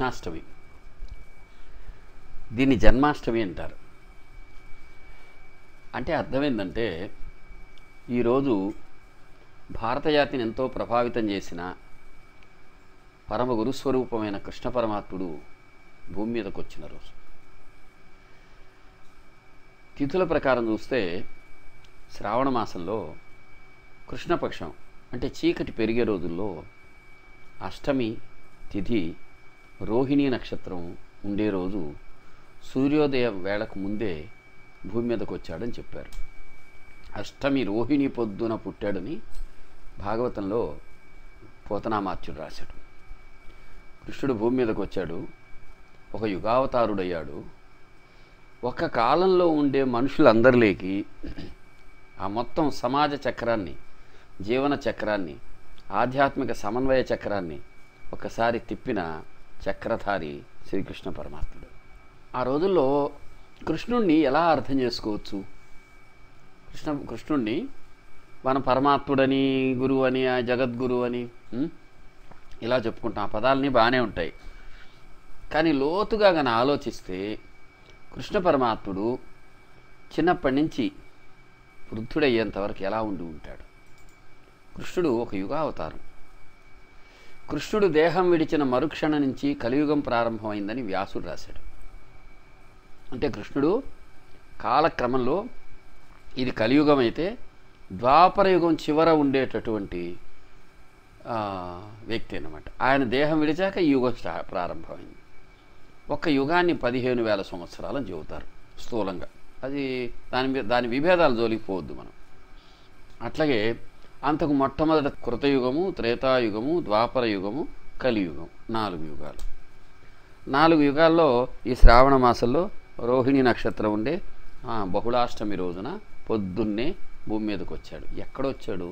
కృష్ణాష్టమి దీన్ని జన్మాష్టమి అంటారు అంటే అర్థం ఏంటంటే ఈరోజు భారత జాతిని ఎంతో ప్రభావితం చేసిన పరమ గురుస్వరూపమైన కృష్ణ పరమాత్ముడు భూమి మీదకి వచ్చిన రోజు తిథుల ప్రకారం చూస్తే శ్రావణ మాసంలో కృష్ణపక్షం అంటే చీకటి పెరిగే రోజుల్లో అష్టమి తిథి రోహిణీ నక్షత్రం ఉండే రోజు సూర్యోదయం వేళకు ముందే భూమి మీదకు వచ్చాడని చెప్పారు అష్టమి రోహిణి పొద్దున పుట్టాడని భాగవతంలో పోతనామాత్యుడు రాశాడు కృష్ణుడు భూమి మీదకు వచ్చాడు ఒక యుగావతారుడయ్యాడు ఒక కాలంలో ఉండే మనుషులందరిలోకి ఆ మొత్తం సమాజ చక్రాన్ని జీవన చక్రాన్ని ఆధ్యాత్మిక సమన్వయ చక్రాన్ని ఒకసారి తిప్పిన చక్రధారి శ్రీకృష్ణ పరమాత్ముడు ఆ రోజుల్లో కృష్ణుణ్ణి ఎలా అర్థం చేసుకోవచ్చు కృష్ణ కృష్ణుణ్ణి మన పరమాత్ముడని గురువు అని ఆ జగద్గురు అని ఉం? ఇలా చెప్పుకుంటాం ఆ పదాలని బాగానే ఉంటాయి కానీ లోతుగా కానీ ఆలోచిస్తే కృష్ణ పరమాత్ముడు చిన్నప్పటి నుంచి వృద్ధుడయ్యేంతవరకు ఎలా ఉండి ఉంటాడు కృష్ణుడు ఒక యుగావతారం కృష్ణుడు దేహం విడిచిన మరుక్షణ నుంచి కలియుగం ప్రారంభమైందని వ్యాసుడు రాశాడు అంటే కృష్ణుడు కాలక్రమంలో ఇది కలియుగం అయితే ద్వాపరయుగం చివర ఉండేటటువంటి ఆ, వ్యక్తి అన్నమాట ఆయన దేహం విడిచాక ఈ యుగం స్టా ప్రారంభమైంది ఒక యుగాన్ని పదిహేను వేల సంవత్సరాలని చెబుతారు స్థూలంగా అది దాని మీద దాని విభేదాలు జోలికి పోవద్దు మనం అట్లాగే అంతకు మొట్టమొదట కృతయుగము త్రేతాయుగము ద్వాపర యుగము కలియుగం నాలుగు యుగాలు నాలుగు యుగాల్లో ఈ శ్రావణ మాసంలో రోహిణి నక్షత్రం ఉండే ఆ, బహుళాష్టమి రోజున పొద్దున్నే భూమి మీదకి వచ్చాడు ఎక్కడొచ్చాడు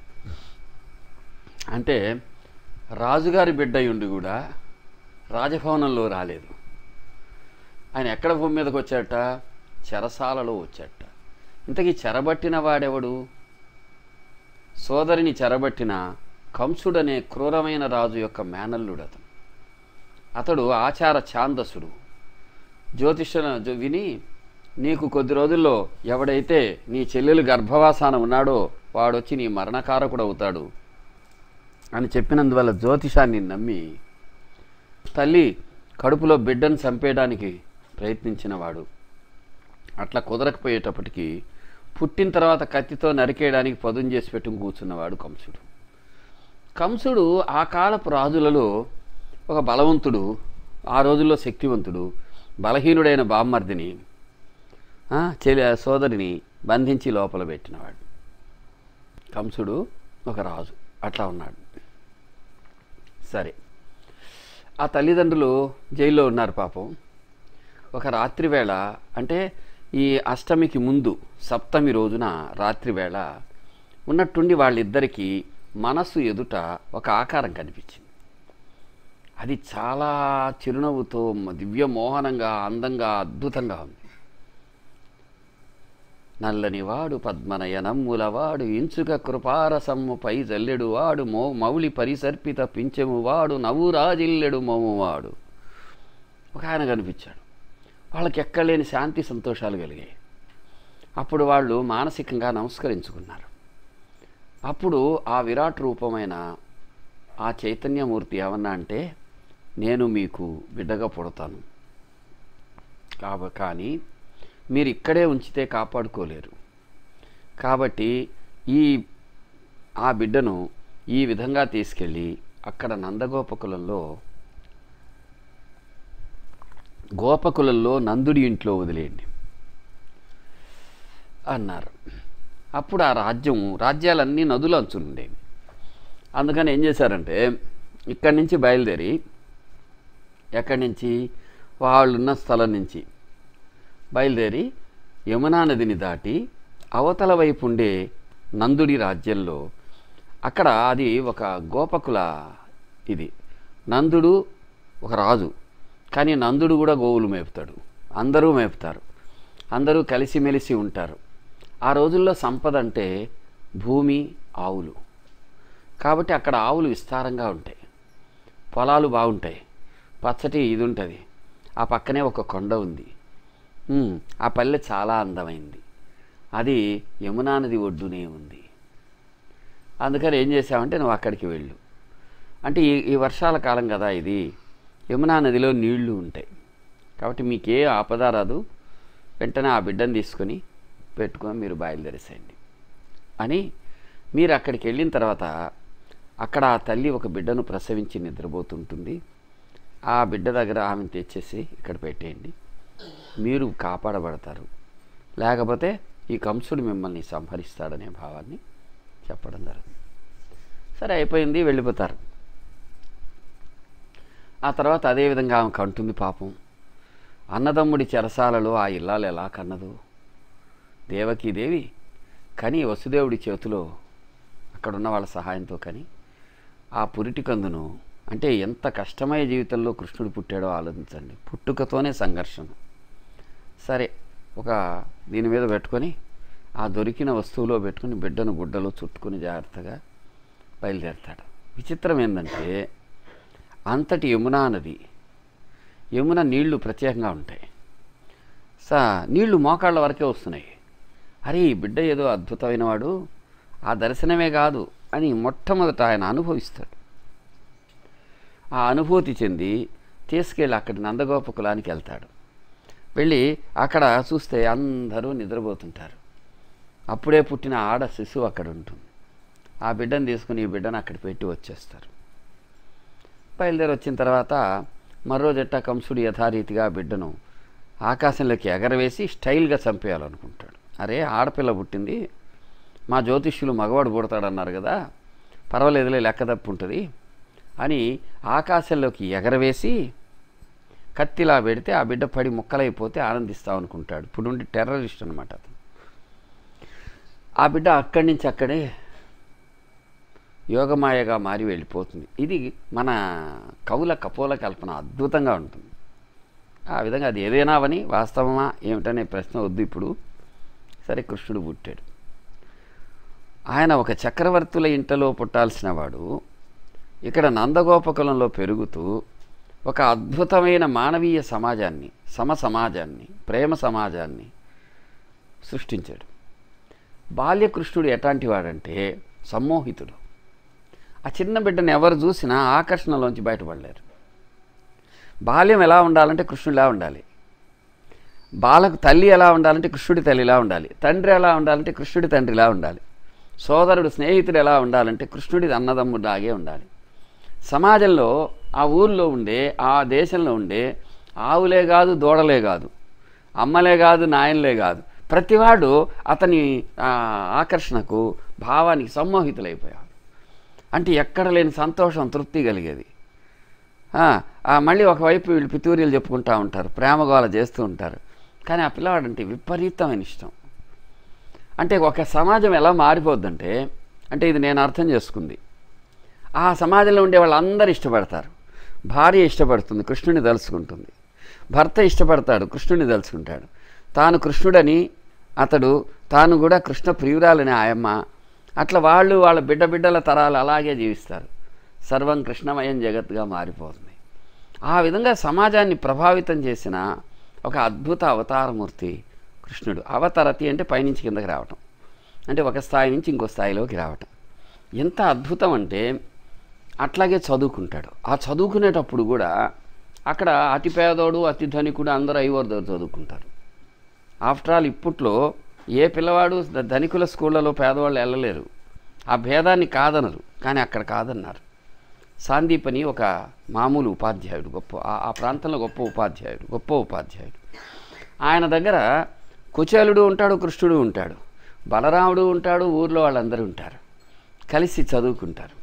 అంటే రాజుగారి బిడ్డ ఉండి కూడా రాజభవనంలో రాలేదు ఆయన ఎక్కడ భూమి మీదకి వచ్చాట చెరసాలలో వచ్చాట ఇంతకీ చెరబట్టిన వాడెవడు సోదరిని చెరబట్టిన కంసుడనే క్రూరమైన రాజు యొక్క మేనల్లుడు అతను అతడు ఆచార ఛాందసుడు జ్యోతిష జో- విని నీకు కొద్ది రోజుల్లో ఎవడైతే నీ చెల్లెలు గర్భవాసాన ఉన్నాడో వాడొచ్చి నీ మరణకారకుడు అవుతాడు అని చెప్పినందువల్ల జ్యోతిషాన్ని నమ్మి తల్లి కడుపులో బిడ్డను చంపేయడానికి ప్రయత్నించినవాడు అట్లా కుదరకపోయేటప్పటికి పుట్టిన తర్వాత కత్తితో నరికేయడానికి పదును చేసి పెట్టుకుని కూర్చున్నవాడు కంసుడు కంసుడు ఆ కాలపు రాజులలో ఒక బలవంతుడు ఆ రోజుల్లో శక్తివంతుడు బలహీనుడైన బామ్మర్దిని ఆ, చెలి సోదరిని బంధించి లోపల పెట్టినవాడు కంసుడు ఒక రాజు అట్లా ఉన్నాడు సరే ఆ తల్లిదండ్రులు జైల్లో ఉన్నారు పాపం ఒక రాత్రి వేళ అంటే ఈ అష్టమికి ముందు సప్తమి రోజున రాత్రి వేళ ఉన్నట్టుండి వాళ్ళిద్దరికీ మనస్సు ఎదుట ఒక ఆకారం కనిపించింది అది చాలా చిరునవ్వుతో మ- దివ్యమోహనంగా అందంగా అద్భుతంగా ఉంది నల్లనివాడు పద్మనయనమ్ములవాడు ఇంచుక కృపారసమ్ముపై జల్లెడు వాడు మో మౌలి పరిసర్పిత పింఛమువాడు నవ్వురాజిల్లెడు మోమువాడు ఒక ఆయన కనిపించాడు వాళ్ళకి ఎక్కలేని శాంతి సంతోషాలు కలిగాయి అప్పుడు వాళ్ళు మానసికంగా నమస్కరించుకున్నారు అప్పుడు ఆ విరాట్ రూపమైన ఆ చైతన్యమూర్తి ఏమన్నా అంటే నేను మీకు బిడ్డగా పుడతాను కాబ కానీ మీరు ఇక్కడే ఉంచితే కాపాడుకోలేరు కాబట్టి ఈ ఆ బిడ్డను ఈ విధంగా తీసుకెళ్ళి అక్కడ నందగోపకులంలో గోపకులంలో నందుడి ఇంట్లో వదిలేయండి అన్నారు అప్పుడు ఆ రాజ్యం రాజ్యాలన్నీ నదులు అంచులుండేవి అందుకని ఏం చేశారంటే ఇక్కడి నుంచి బయలుదేరి ఎక్కడి నుంచి వాళ్ళున్న స్థలం నుంచి బయలుదేరి యమునా నదిని దాటి అవతల వైపు ఉండే నందుడి రాజ్యంలో అక్కడ అది ఒక గోపకుల ఇది నందుడు ఒక రాజు కానీ నందుడు కూడా గోవులు మేపుతాడు అందరూ మేపుతారు అందరూ కలిసిమెలిసి ఉంటారు ఆ రోజుల్లో సంపద అంటే భూమి ఆవులు కాబట్టి అక్కడ ఆవులు విస్తారంగా ఉంటాయి పొలాలు బాగుంటాయి పచ్చటి ఇది ఉంటుంది ఆ పక్కనే ఒక కొండ ఉంది ఉమ్, ఆ పల్లె చాలా అందమైంది అది యమునా నది ఒడ్డునే ఉంది అందుకని ఏం చేసావంటే నువ్వు అక్కడికి వెళ్ళు అంటే ఈ ఈ వర్షాల కాలం కదా ఇది యమునా నదిలో నీళ్లు ఉంటాయి కాబట్టి మీకు ఏ ఆపద రాదు వెంటనే ఆ బిడ్డను తీసుకొని పెట్టుకొని మీరు బయలుదేరేసేయండి అని మీరు అక్కడికి వెళ్ళిన తర్వాత అక్కడ ఆ తల్లి ఒక బిడ్డను ప్రసవించి నిద్రపోతుంటుంది ఆ బిడ్డ దగ్గర ఆమెను తెచ్చేసి ఇక్కడ పెట్టేయండి మీరు కాపాడబడతారు లేకపోతే ఈ కంసుడు మిమ్మల్ని సంహరిస్తాడనే భావాన్ని చెప్పడం జరుగుతుంది సరే అయిపోయింది వెళ్ళిపోతారు ఆ తర్వాత అదేవిధంగా ఆమె కంటుంది పాపం అన్నదమ్ముడి చెరసాలలో ఆ ఇల్లాలు ఎలా కన్నదు దేవకీదేవి కని వసుదేవుడి చేతిలో అక్కడున్న వాళ్ళ సహాయంతో కని ఆ పురిటి కందును అంటే ఎంత కష్టమయ జీవితంలో కృష్ణుడు పుట్టాడో ఆలోచించండి పుట్టుకతోనే సంఘర్షణ సరే ఒక దీని మీద పెట్టుకొని ఆ దొరికిన వస్తువులో పెట్టుకుని బిడ్డను గుడ్డలో చుట్టుకుని జాగ్రత్తగా బయలుదేరతాడు విచిత్రం ఏంటంటే అంతటి యమునా నది యమున నీళ్లు ప్రత్యేకంగా ఉంటాయి సా నీళ్లు మోకాళ్ళ వరకే వస్తున్నాయి అరే ఈ బిడ్డ ఏదో అద్భుతమైన వాడు ఆ దర్శనమే కాదు అని మొట్టమొదట ఆయన అనుభవిస్తాడు ఆ అనుభూతి చెంది తీసుకెళ్ళి అక్కడి నందగోప కులానికి వెళ్తాడు వెళ్ళి అక్కడ చూస్తే అందరూ నిద్రపోతుంటారు అప్పుడే పుట్టిన ఆడ శిశువు అక్కడ ఉంటుంది ఆ బిడ్డను తీసుకుని ఈ బిడ్డను అక్కడ పెట్టి వచ్చేస్తారు బయలుదేరి వచ్చిన తర్వాత మరో జట్ట కంసుడు యథారీతిగా ఆ బిడ్డను ఆకాశంలోకి ఎగరవేసి స్టైల్గా చంపేయాలనుకుంటాడు అరే ఆడపిల్ల పుట్టింది మా జ్యోతిష్యులు మగవాడు పుడతాడన్నారు కదా పర్వాలేదులే లెక్క తప్పు ఉంటుంది అని ఆకాశంలోకి ఎగరవేసి కత్తిలా పెడితే ఆ బిడ్డ పడి ముక్కలైపోతే ఆనందిస్తాం అనుకుంటాడు ఇప్పుడు ఉండి టెర్రరిస్ట్ అనమాట అతను ఆ బిడ్డ అక్కడి నుంచి అక్కడే యోగమాయగా మారి వెళ్ళిపోతుంది ఇది మన కవుల కపోల కల్పన అద్భుతంగా ఉంటుంది ఆ విధంగా అది ఏదైనావని వాస్తవమా ఏమిటనే ప్రశ్న వద్దు ఇప్పుడు సరే కృష్ణుడు పుట్టాడు ఆయన ఒక చక్రవర్తుల ఇంటలో పుట్టాల్సిన వాడు ఇక్కడ నందగోపకులంలో పెరుగుతూ ఒక అద్భుతమైన మానవీయ సమాజాన్ని సమ సమాజాన్ని ప్రేమ సమాజాన్ని సృష్టించాడు బాల్యకృష్ణుడు ఎట్లాంటి వాడంటే సమ్మోహితుడు ఆ చిన్న బిడ్డను ఎవరు చూసినా ఆకర్షణలోంచి బయటపడలేరు బాల్యం ఎలా ఉండాలంటే కృష్ణుడిలా ఉండాలి బాలకు తల్లి ఎలా ఉండాలంటే కృష్ణుడి తల్లిలా ఉండాలి తండ్రి ఎలా ఉండాలంటే కృష్ణుడి తండ్రిలా ఉండాలి సోదరుడు స్నేహితుడు ఎలా ఉండాలంటే కృష్ణుడి అన్నదమ్ముడిలాగే ఉండాలి సమాజంలో ఆ ఊర్లో ఉండే ఆ దేశంలో ఉండే ఆవులే కాదు దూడలే కాదు అమ్మలే కాదు నాయనలే కాదు ప్రతివాడు అతని ఆ, ఆకర్షణకు భావానికి సమ్మోహితులైపోయాడు అంటే ఎక్కడ లేని సంతోషం తృప్తి కలిగేది ఆ, ఆ, మళ్ళీ ఒకవైపు వీళ్ళు పితూరీలు చెప్పుకుంటూ ఉంటారు ప్రేమగోల చేస్తూ ఉంటారు కానీ ఆ పిల్లవాడంటే విపరీతమైన ఇష్టం అంటే ఒక సమాజం ఎలా మారిపోద్దంటే అంటే ఇది నేను అర్థం చేసుకుంది ఆ సమాజంలో ఉండే వాళ్ళందరూ ఇష్టపడతారు భార్య ఇష్టపడుతుంది కృష్ణుని తలుచుకుంటుంది భర్త ఇష్టపడతాడు కృష్ణుని తలుచుకుంటాడు తాను కృష్ణుడని అతడు తాను కూడా కృష్ణ ప్రియురాలని ఆయమ్మ అట్లా వాళ్ళు వాళ్ళ బిడ్డ బిడ్డల తరాలు అలాగే జీవిస్తారు సర్వం కృష్ణమయం జగత్తుగా మారిపోతుంది ఆ విధంగా సమాజాన్ని ప్రభావితం చేసిన ఒక అద్భుత అవతారమూర్తి కృష్ణుడు అవతరతి అంటే పైనుంచి కిందకి రావటం అంటే ఒక స్థాయి నుంచి ఇంకో స్థాయిలోకి రావటం ఎంత అద్భుతం అంటే అట్లాగే చదువుకుంటాడు ఆ చదువుకునేటప్పుడు కూడా అక్కడ అతి పేదోడు అతి ధనికుడు అందరూ ఐవర్ దగ్గర చదువుకుంటారు ఆఫ్టర్ ఆల్ ఇప్పట్లో ఏ పిల్లవాడు ధ- ధనికుల స్కూళ్ళలో పేదవాళ్ళు వెళ్ళలేరు ఆ భేదాన్ని కాదనరు కానీ అక్కడ కాదన్నారు సాందీపని ఒక మామూలు ఉపాధ్యాయుడు గొప్ప ఆ- ఆ ప్రాంతంలో గొప్ప ఉపాధ్యాయుడు గొప్ప ఉపాధ్యాయుడు ఆయన దగ్గర కుచేలుడు ఉంటాడు కృష్ణుడు ఉంటాడు బలరాముడు ఉంటాడు ఊర్లో వాళ్ళందరూ ఉంటారు కలిసి చదువుకుంటారు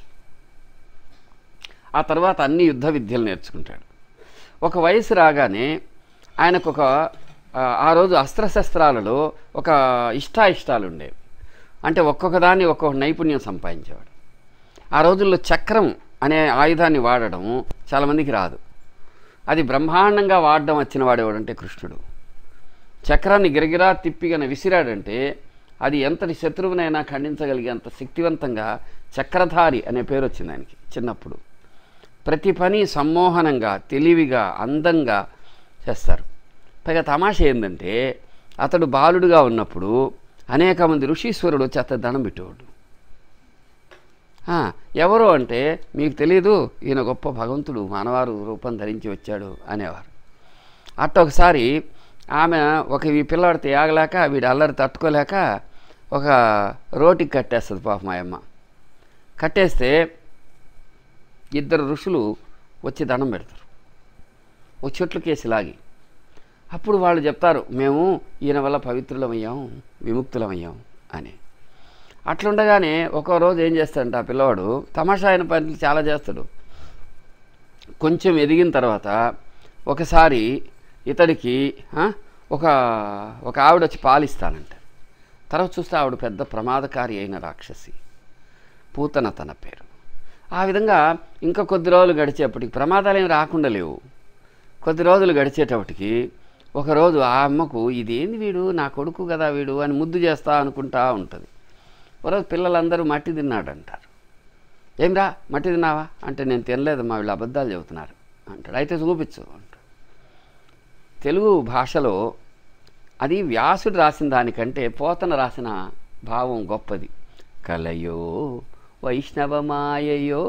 ఆ తర్వాత అన్ని యుద్ధ విద్యలు నేర్చుకుంటాడు ఒక వయసు రాగానే ఆయనకు ఒక ఆ, ఆ రోజు అస్త్రశస్త్రాలలో ఒక ఇష్టాయిష్టాలు ఉండేవి అంటే ఒక్కొక్క దాన్ని ఒక్కొక్క నైపుణ్యం సంపాదించేవాడు ఆ రోజుల్లో చక్రం అనే ఆయుధాన్ని వాడడం చాలామందికి రాదు అది బ్రహ్మాండంగా వాడడం వచ్చిన వాడేవాడంటే కృష్ణుడు చక్రాన్ని గిరగిరా తిప్పిగన విసిరాడంటే అది ఎంతటి శత్రువునైనా ఖండించగలిగేంత శక్తివంతంగా చక్రధారి అనే పేరు వచ్చింది ఆయనకి చిన్నప్పుడు ప్రతి పని సమ్మోహనంగా తెలివిగా అందంగా చేస్తారు పైగా తమాషా ఏంటంటే అతడు బాలుడుగా ఉన్నప్పుడు అనేక మంది ఋషీశ్వరుడు వచ్చి అతను దండం పెట్టేవాడు ఆ, ఎవరు అంటే మీకు తెలియదు ఈయన గొప్ప భగవంతుడు మానవారు రూపం ధరించి వచ్చాడు అనేవారు అట్ట ఒకసారి ఆమె ఒక ఈ పిల్లవాడితో ఆగలేక వీడు అల్లరి తట్టుకోలేక ఒక రోటికి కట్టేస్తుంది పాప మా అమ్మ కట్టేస్తే ఇద్దరు ఋషులు వచ్చి దండం పెడతారు ఓ చెట్లు కేసి లాగి అప్పుడు వాళ్ళు చెప్తారు మేము ఈయన వల్ల పవిత్రులమయ్యాం విముక్తులమయ్యాం అని అట్లుండగానే ఒక రోజు ఏం చేస్తాడంటే ఆ పిల్లవాడు తమాషా అయిన పనులు చాలా చేస్తాడు కొంచెం ఎదిగిన తర్వాత ఒకసారి ఇతడికి ఆ, ఒక ఒక ఆవిడ వచ్చి పాలిస్తానంట తర్వాత చూస్తే ఆవిడ పెద్ద ప్రమాదకారి అయిన రాక్షసి పూతన తన పేరు ఆ విధంగా ఇంకా కొద్ది రోజులు గడిచేపటికి ప్రమాదాలు ఏమి రాకుండా లేవు కొద్ది రోజులు గడిచేటప్పటికి ఒకరోజు ఆ అమ్మకు ఇదేంది వీడు నా కొడుకు కదా వీడు అని ముద్దు చేస్తా అనుకుంటా ఉంటుంది ఒకరోజు పిల్లలందరూ మట్టి తిన్నాడంటారు ఏమిరా మట్టి తిన్నావా అంటే నేను తినలేదు మా వీళ్ళు అబద్ధాలు చెబుతున్నారు అంటాడు అయితే చూపించు అంటాడు తెలుగు భాషలో అది వ్యాసుడు రాసిన దానికంటే పోతన రాసిన భావం గొప్పది కలయో వైష్ణవమాయయో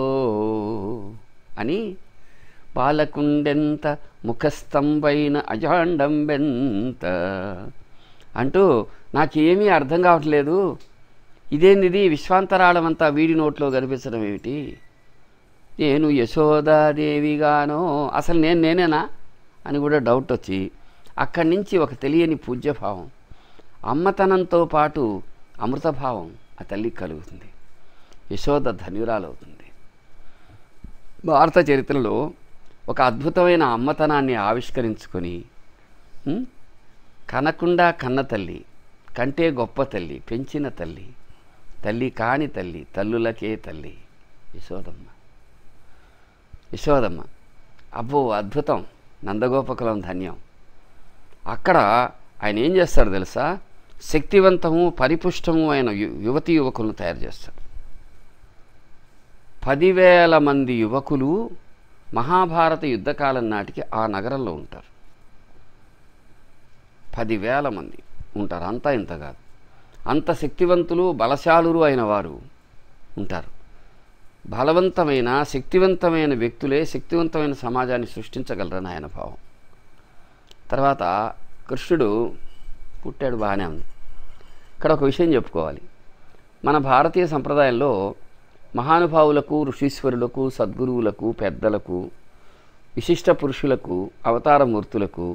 అని బాలకుండెంత ముఖస్తంభైన అజాండంబెంత అంటూ నాకేమీ అర్థం కావట్లేదు ఇదేంది విశ్వాంతరాళం అంతా వీడి నోట్లో కనిపించడం ఏమిటి నేను యశోదాదేవిగానో అసలు నేను నేనేనా అని కూడా డౌట్ వచ్చి అక్కడి నుంచి ఒక తెలియని పూజ్యభావం అమ్మతనంతో పాటు అమృతభావం ఆ తల్లికి కలుగుతుంది యశోద ధన్యురాలవుతుంది భారత చరిత్రలో ఒక అద్భుతమైన అమ్మతనాన్ని ఆవిష్కరించుకొని ఉం? కనకుండా కన్న తల్లి కంటే గొప్ప తల్లి పెంచిన తల్లి తల్లి కాని తల్లి తల్లులకే తల్లి యశోదమ్మ యశోదమ్మ అబ్బో అద్భుతం నందగోపకులం ధన్యం అక్కడ ఆయన ఏం చేస్తాడు తెలుసా శక్తివంతము పరిపుష్టము అయిన యు యువతి యువకులను తయారు చేస్తాడు పదివేల మంది యువకులు మహాభారత యుద్ధకాలం నాటికి ఆ నగరంలో ఉంటారు పదివేల మంది ఉంటారు అంతా ఇంత కాదు అంత శక్తివంతులు బలశాలురు అయిన వారు ఉంటారు బలవంతమైన శక్తివంతమైన వ్యక్తులే శక్తివంతమైన సమాజాన్ని సృష్టించగలరని ఆయన భావం తర్వాత కృష్ణుడు పుట్టాడు బాగానే ఉంది ఇక్కడ ఒక విషయం చెప్పుకోవాలి మన భారతీయ సంప్రదాయంలో మహానుభావులకు ఋషీశ్వరులకు సద్గురువులకు పెద్దలకు విశిష్ట పురుషులకు అవతారమూర్తులకు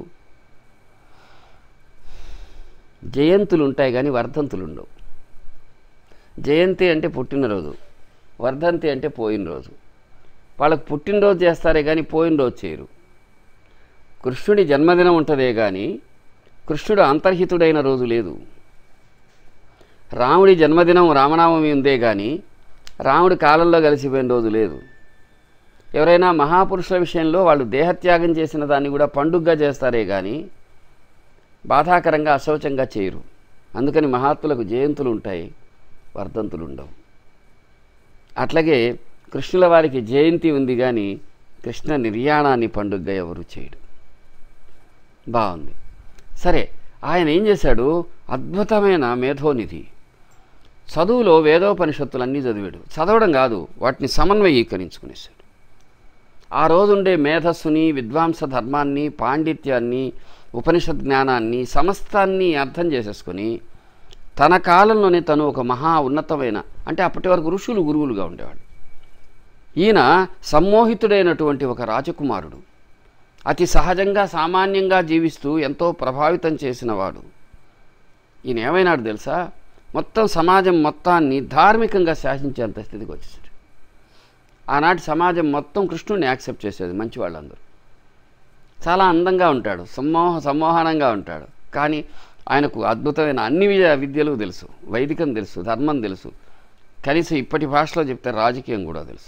జయంతులు ఉంటాయి కానీ వర్ధంతులు ఉండవు జయంతి అంటే పుట్టినరోజు వర్ధంతి అంటే పోయిన రోజు వాళ్ళకు పుట్టినరోజు చేస్తారే కానీ పోయిన రోజు చేయరు కృష్ణుడి జన్మదినం ఉంటుందే కానీ కృష్ణుడు అంతర్హితుడైన రోజు లేదు రాముడి జన్మదినం రామనామమి ఉందే కానీ రాముడి కాలంలో కలిసిపోయిన రోజు లేదు ఎవరైనా మహాపురుషుల విషయంలో వాళ్ళు దేహత్యాగం చేసిన దాన్ని కూడా పండుగగా చేస్తారే కానీ బాధాకరంగా అశౌచంగా చేయరు అందుకని మహాత్ములకు జయంతులు ఉంటాయి వర్ధంతులు ఉండవు అట్లాగే కృష్ణుల వారికి జయంతి ఉంది కానీ కృష్ణ నిర్యాణాన్ని పండుగగా ఎవరు చేయడు బాగుంది సరే ఆయన ఏం చేశాడు అద్భుతమైన మేధోనిధి చదువులో వేదోపనిషత్తులన్నీ చదివాడు చదవడం కాదు వాటిని సమన్వయీకరించుకునేశాడు ఆ రోజుండే మేధస్సుని విద్వాంస ధర్మాన్ని పాండిత్యాన్ని ఉపనిషత్ జ్ఞానాన్ని సమస్తాన్ని అర్థం చేసేసుకొని తన కాలంలోనే తను ఒక మహా ఉన్నతమైన అంటే అప్పటి వరకు ఋషులు గురువులుగా ఉండేవాడు ఈయన సమ్మోహితుడైనటువంటి ఒక రాజకుమారుడు అతి సహజంగా సామాన్యంగా జీవిస్తూ ఎంతో ప్రభావితం చేసినవాడు ఈయన ఏమైనాడు తెలుసా మొత్తం సమాజం మొత్తాన్ని ధార్మికంగా శాసించేంత స్థితికి వచ్చేసాడు ఆనాటి సమాజం మొత్తం కృష్ణుడిని యాక్సెప్ట్ చేసేది మంచి వాళ్ళందరూ చాలా అందంగా ఉంటాడు సమ్మోహ సమ్మోహనంగా ఉంటాడు కానీ ఆయనకు అద్భుతమైన అన్ని విద్య విద్యలు తెలుసు వైదికం తెలుసు ధర్మం తెలుసు కనీసం ఇప్పటి భాషలో చెప్తే రాజకీయం కూడా తెలుసు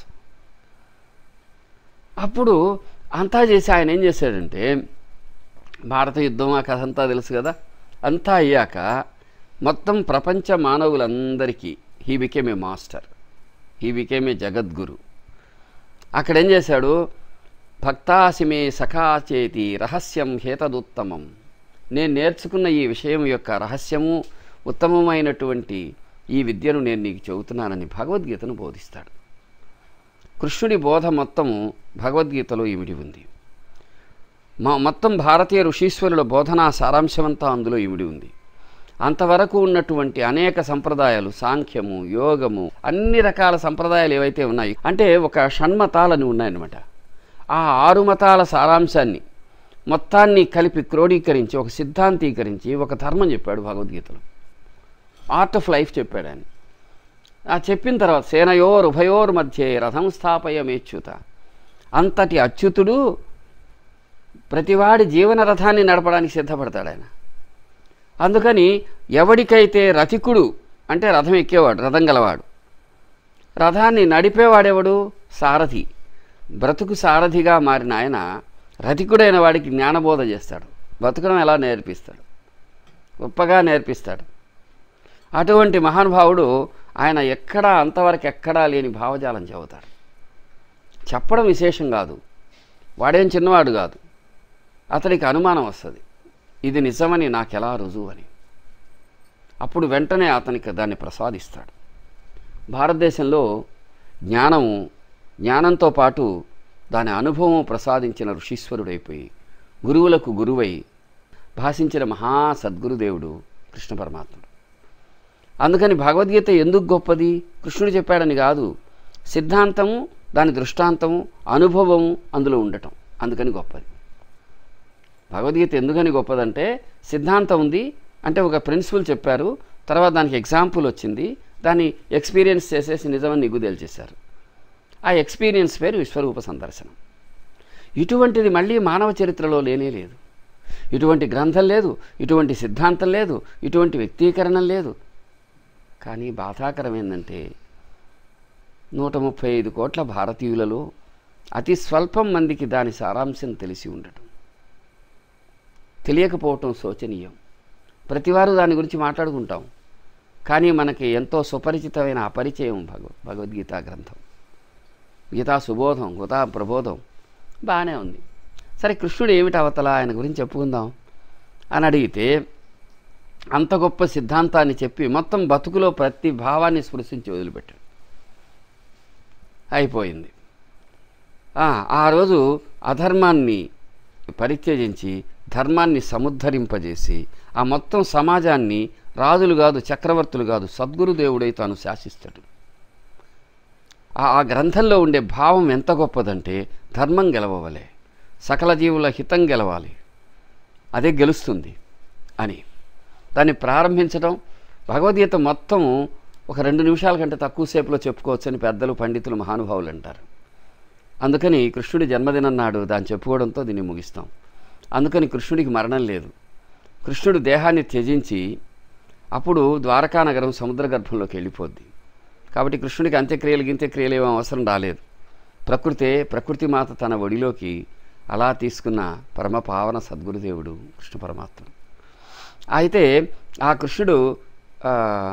అప్పుడు అంతా చేసి ఆయన ఏం చేశాడంటే భారత యుద్ధం ఆ కథ అంతా తెలుసు కదా అంతా అయ్యాక మొత్తం ప్రపంచ మానవులందరికీ he became a master he became a జగద్గురు అక్కడ ఏం చేశాడు భక్తాసిమే సఖాచేతి రహస్యం హేతదుత్తమం నేను నేర్చుకున్న ఈ విషయం యొక్క రహస్యము ఉత్తమమైనటువంటి ఈ విద్యను నేను నీకు చెబుతున్నానని భగవద్గీతను బోధిస్తాడు కృష్ణుడి బోధ మొత్తము భగవద్గీతలో ఇమిడి ఉంది మా మొత్తం భారతీయ ఋషీశ్వరుల బోధనా సారాంశమంతా అందులో ఇమిడి ఉంది అంతవరకు ఉన్నటువంటి అనేక సంప్రదాయాలు సాంఖ్యము యోగము అన్ని రకాల సంప్రదాయాలు ఏవైతే ఉన్నాయి అంటే ఒక షణ్మతాలని ఉన్నాయన్నమాట ఆ ఆరు మతాల సారాంశాన్ని మొత్తాన్ని కలిపి క్రోడీకరించి ఒక సిద్ధాంతీకరించి ఒక ధర్మం చెప్పాడు భగవద్గీతలో ఆర్ట్ ఆఫ్ లైఫ్ చెప్పాడు ఆయన ఆ చెప్పిన తర్వాత సేనయోర్ ఉభయోర్ మధ్యే రథం స్థాపయమేచ్యుత అంతటి అచ్యుతుడు ప్రతివాడి జీవన రథాన్ని నడపడానికి సిద్ధపడతాడు ఆయన అందుకని ఎవడికైతే రథికుడు అంటే రథం ఎక్కేవాడు రథం గలవాడు రథాన్ని నడిపేవాడెవడు సారథి బ్రతుకు సారథిగా మారిన ఆయన రథికుడైన వాడికి జ్ఞానబోధ చేస్తాడు బతకడం ఎలా నేర్పిస్తాడు గొప్పగా నేర్పిస్తాడు అటువంటి మహానుభావుడు ఆయన ఎక్కడా అంతవరకు ఎక్కడా లేని భావజాలం చెబుతాడు చెప్పడం విశేషం కాదు వాడేం చిన్నవాడు కాదు అతడికి అనుమానం వస్తుంది ఇది నిజమని నాకెలా రుజువు అని అప్పుడు వెంటనే అతనికి దాన్ని ప్రసాదిస్తాడు భారతదేశంలో జ్ఞానము జ్ఞానంతో పాటు దాని అనుభవం ప్రసాదించిన ఋషీశ్వరుడైపోయి గురువులకు గురువై భాషించిన మహా సద్గురుదేవుడు కృష్ణ పరమాత్ముడు అందుకని భగవద్గీత ఎందుకు గొప్పది కృష్ణుడు చెప్పాడని కాదు సిద్ధాంతము దాని దృష్టాంతము అనుభవము అందులో ఉండటం అందుకని గొప్పది భగవద్గీత ఎందుకని గొప్పదంటే సిద్ధాంతం ఉంది అంటే ఒక ప్రిన్సిపల్ చెప్పారు తర్వాత దానికి ఎగ్జాంపుల్ వచ్చింది దాన్ని ఎక్స్పీరియన్స్ చేసేసి నిజమని నిగ్గు తేల్చేశారు ఆ ఎక్స్పీరియన్స్ పేరు విశ్వరూప సందర్శనం ఇటువంటిది మళ్ళీ మానవ చరిత్రలో లేనే లేదు ఇటువంటి గ్రంథం లేదు ఇటువంటి సిద్ధాంతం లేదు ఇటువంటి వ్యక్తీకరణ లేదు కానీ బాధాకరం ఏంటంటే నూట ముప్పై ఐదు కోట్ల భారతీయులలో అతి స్వల్పం మందికి దాని సారాంశం తెలిసి ఉండటం తెలియకపోవటం శోచనీయం ప్రతివారు దాని గురించి మాట్లాడుకుంటాం కానీ మనకి ఎంతో సుపరిచితమైన అపరిచయం భగవ భగవద్గీత గ్రంథం గీతా సుబోధం గీతా ప్రబోధం బాగానే ఉంది సరే కృష్ణుడు ఏమిటి అవతల ఆయన గురించి చెప్పుకుందాం అని అడిగితే అంత గొప్ప సిద్ధాంతాన్ని చెప్పి మొత్తం బతుకులో ప్రతి భావాన్ని స్పృశించి వదిలిపెట్టాడు అయిపోయింది ఆ, ఆ రోజు అధర్మాన్ని పరిత్యజించి ధర్మాన్ని సముద్ధరింపజేసి ఆ మొత్తం సమాజాన్ని రాజులు కాదు చక్రవర్తులు కాదు సద్గురుదేవుడై తాను శాసిస్తాడు ఆ ఆ గ్రంథంలో ఉండే భావం ఎంత గొప్పదంటే ధర్మం గెలవవలే సకల జీవుల హితం గెలవాలి అదే గెలుస్తుంది అని దాన్ని ప్రారంభించడం భగవద్గీత మొత్తం ఒక రెండు నిమిషాల కంటే తక్కువ సేపులో చెప్పుకోవచ్చని పెద్దలు పండితులు మహానుభావులు అంటారు అందుకని కృష్ణుడి జన్మదినం నాడు దాన్ని చెప్పుకోవడంతో దీన్ని ముగిస్తాం అందుకని కృష్ణుడికి మరణం లేదు కృష్ణుడు దేహాన్ని త్యజించి అప్పుడు ద్వారకా నగరం సముద్ర గర్భంలోకి వెళ్ళిపోద్ది కాబట్టి కృష్ణుడికి అంత్యక్రియలు గింత్యక్రియలు ఏమీ అవసరం రాలేదు ప్రకృతే ప్రకృతి మాత తన ఒడిలోకి అలా తీసుకున్న పరమ పావన సద్గురుదేవుడు కృష్ణ పరమాత్ముడు అయితే ఆ కృష్ణుడు ఆ,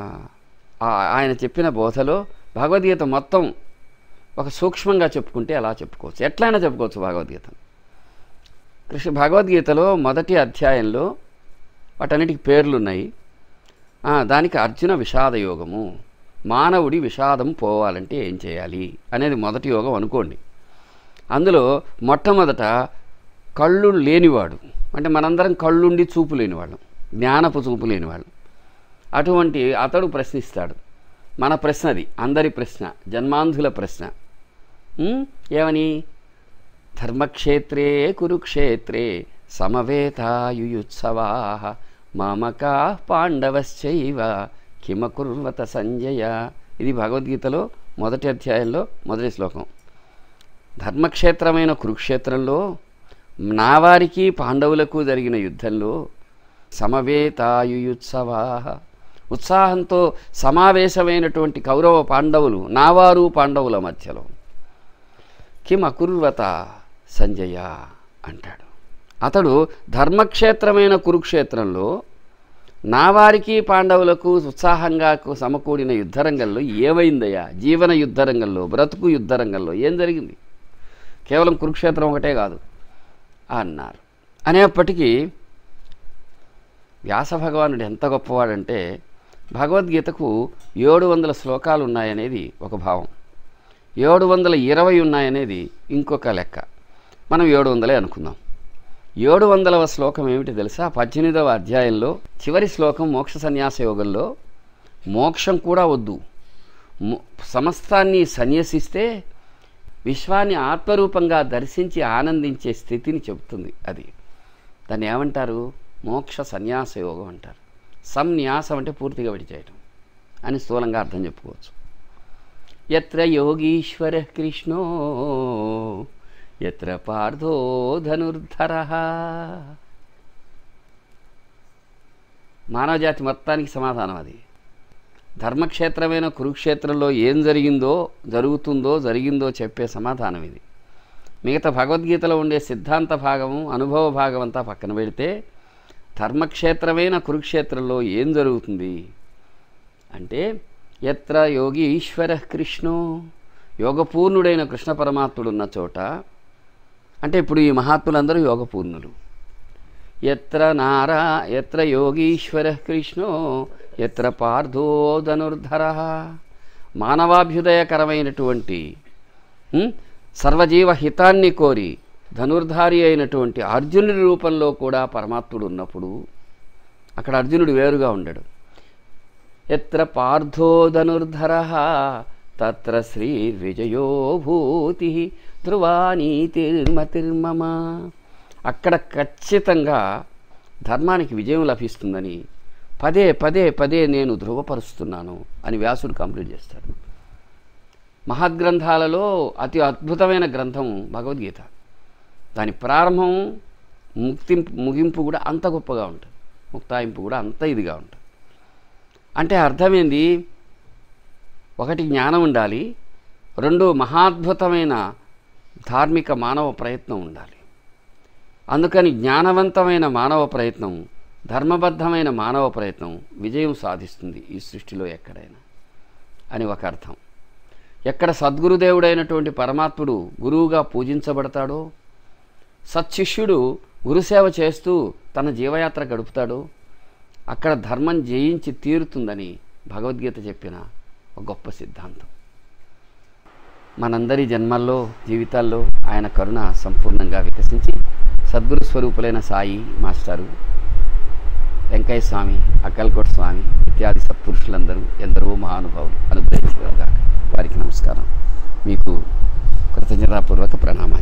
ఆ- ఆయన చెప్పిన బోధలో భగవద్గీత మొత్తం ఒక సూక్ష్మంగా చెప్పుకుంటే అలా చెప్పుకోవచ్చు ఎట్లయినా చెప్పుకోవచ్చు భగవద్గీత కృష్ణ భగవద్గీతలో మొదటి అధ్యాయంలో వాటన్నిటికి పేర్లు ఉన్నాయి ఆ, దానికి అర్జున విషాద యోగము మానవుడి విషాదం పోవాలంటే ఏం చేయాలి అనేది మొదటి యోగం అనుకోండి అందులో మొట్టమొదట కళ్ళు లేనివాడు అంటే మనందరం కళ్ళుండి చూపు లేనివాళ్ళం జ్ఞానపు చూపు లేనివాళ్ళం అటువంటి అతడు ప్రశ్నిస్తాడు మన ప్రశ్న అది అందరి ప్రశ్న జన్మాంధుల ప్రశ్న ఉం? ఏమని ధర్మక్షేత్రే కురుక్షేత్రే సమవేతాయుయుత్సవా మామకా పాండవశ్చైవ కిమకుర్వత సంజయ ఇది భగవద్గీతలో మొదటి అధ్యాయంలో మొదటి శ్లోకం ధర్మక్షేత్రమైన కురుక్షేత్రంలో నా వారికి పాండవులకు జరిగిన యుద్ధంలో సమవేతాయుయుత్సవా ఉత్సాహంతో సమావేశమైనటువంటి కౌరవ పాండవులు నావారు పాండవుల మధ్యలో కిం అకుర్వత సంజయ అంటాడు అతడు ధర్మక్షేత్రమైన కురుక్షేత్రంలో నా వారికి పాండవులకు ఉత్సాహంగా కు- సమకూడిన యుద్ధరంగంలో ఏమైందయ్యా జీవన యుద్ధరంగంలో బ్రతుకు యుద్ధరంగంలో ఏం జరిగింది కేవలం కురుక్షేత్రం ఒకటే కాదు అన్నారు అనేప్పటికీ వ్యాస భగవానుడు ఎంత గొప్పవాడంటే భగవద్గీతకు ఏడు వందల శ్లోకాలు ఉన్నాయనేది ఒక భావం ఏడు వందల ఇరవై ఉన్నాయనేది ఇంకొక లెక్క మనం ఏడు వందలే అనుకుందాం ఏడు వందలవ శ్లోకం ఏమిటి తెలుసా పద్దెనిమిదవ అధ్యాయంలో చివరి శ్లోకం మోక్ష సన్యాస యోగంలో మోక్షం కూడా వద్దు మో- సమస్తాన్ని సన్యసిస్తే విశ్వాన్ని ఆత్మరూపంగా దర్శించి ఆనందించే స్థితిని చెబుతుంది అది దాన్ని ఏమంటారు మోక్ష సన్యాస యోగం అంటారు సంన్యాసం అంటే పూర్తిగా విడిచేయటం అని స్థూలంగా అర్థం చెప్పుకోవచ్చు ఎత్ర యోగీశ్వర కృష్ణో ఎత్ర పార్థో ధనుర్ధర మానవజాతి మొత్తానికి సమాధానం అది ధర్మక్షేత్రమైన కురుక్షేత్రంలో ఏం జరిగిందో జరుగుతుందో జరిగిందో చెప్పే సమాధానం ఇది మిగతా భగవద్గీతలో ఉండే సిద్ధాంత భాగము అనుభవ భాగం అంతా పక్కన పెడితే ధర్మక్షేత్రమైన కురుక్షేత్రంలో ఏం జరుగుతుంది అంటే ఎత్ర యోగి ఈశ్వర కృష్ణో యోగపూర్ణుడైన కృష్ణ పరమాత్ముడు ఉన్న చోట అంటే ఇప్పుడు ఈ మహాత్ములందరూ యోగపూర్ణులు ఎత్ర నారా ఎత్ర యోగీశ్వర కృష్ణో ఎత్ర పార్థో ధనుర్ధర మానవాభ్యుదయకరమైనటువంటి ఉం, సర్వజీవ హితాన్ని కోరి ధనుర్ధారి అయినటువంటి అర్జునుడి రూపంలో కూడా పరమాత్ముడు ఉన్నప్పుడు అక్కడ అర్జునుడు వేరుగా ఉండడు ఎత్ర పార్థో ధనుర్ధర తత్ర శ్రీ విజయో భూతి ధ్రువానీతిర్మతిర్మమ అక్కడ ఖచ్చితంగా ధర్మానికి విజయం లభిస్తుందని పదే పదే పదే నేను ధృవపరుస్తున్నాను అని వ్యాసుడు కంప్లీట్ చేస్తాడు మహద్గ్రంథాలలో అతి అద్భుతమైన గ్రంథం భగవద్గీత దాని ప్రారంభం ముక్తి ముగింపు కూడా అంత గొప్పగా ఉంటుంది ముక్తాయింపు కూడా అంత ఇదిగా ఉంటుంది అంటే అర్థమైంది ఒకటి జ్ఞానం ఉండాలి రెండు మహాద్భుతమైన ధార్మిక మానవ ప్రయత్నం ఉండాలి అందుకని జ్ఞానవంతమైన మానవ ప్రయత్నం ధర్మబద్ధమైన మానవ ప్రయత్నం విజయం సాధిస్తుంది ఈ సృష్టిలో ఎక్కడైనా అని ఒక అర్థం ఎక్కడ సద్గురుదేవుడైనటువంటి పరమాత్ముడు గురువుగా పూజించబడతాడో సత్శిష్యుడు గురుసేవ చేస్తూ తన జీవయాత్ర గడుపుతాడో అక్కడ ధర్మం జయించి తీరుతుందని భగవద్గీత చెప్పిన ఒక గొప్ప సిద్ధాంతం మనందరి జన్మల్లో జీవితాల్లో ఆయన కరుణ సంపూర్ణంగా వికసించి సద్గురు స్వరూపులైన సాయి మాస్టారు వెంకయ్య స్వామి అక్కల్కోట స్వామి ఇత్యాది సత్పురుషులందరూ ఎందరో మహానుభావులు అనుగ్రహించగలగాక వారికి నమస్కారం మీకు కృతజ్ఞతాపూర్వక ప్రణామాలు